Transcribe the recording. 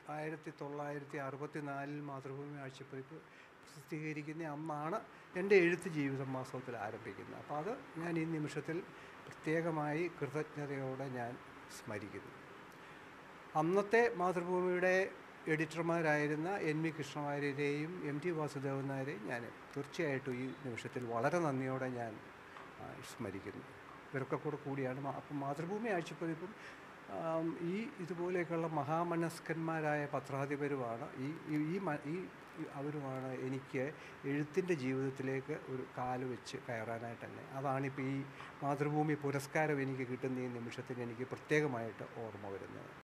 ആയിരത്തി തൊള്ളായിരത്തി അറുപത്തി നാലിൽ മാതൃഭൂമി ആഴ്ചപ്പതിപ്പ് പ്രസിദ്ധീകരിക്കുന്ന അന്നാണ് എൻ്റെ എഴുത്ത് ജീവിതം മാസത്തിൽ ആരംഭിക്കുന്നത് അപ്പോൾ അത് ഞാൻ ഈ നിമിഷത്തിൽ പ്രത്യേകമായി കൃതജ്ഞതയോടെ ഞാൻ സ്മരിക്കുന്നു അന്നത്തെ മാതൃഭൂമിയുടെ എഡിറ്റർമാരായിരുന്ന എൻ വി കൃഷ്ണവാര്യരെയും എം ടി വാസുദേവൻ നായരെയും ഞാൻ തീർച്ചയായിട്ടും ഈ നിമിഷത്തിൽ വളരെ നന്ദിയോടെ ഞാൻ ആ, സ്മരിക്കുന്നു ഇവരൊക്കെ കൂടെ കൂടിയാണ് മാ- അപ്പം മാതൃഭൂമി ആഴ്ചപ്പതിപ്പും ആം, ഈ ഇതുപോലെയൊക്കെയുള്ള മഹാമനസ്കന്മാരായ പത്രാധിപരുമാണ് ഈ ഈ- ഈ മ- ഈ ഈ അവരുമാണ് എനിക്ക് എഴുത്തിൻ്റെ ജീവിതത്തിലേക്ക് ഒരു കാല് വെച്ച് കയറാനായിട്ട് തന്നെ അതാണിപ്പോൾ ഈ മാതൃഭൂമി പുരസ്കാരം എനിക്ക് കിട്ടുന്ന ഈ നിമിഷത്തിന് എനിക്ക് പ്രത്യേകമായിട്ട് ഓർമ്മ വരുന്നത്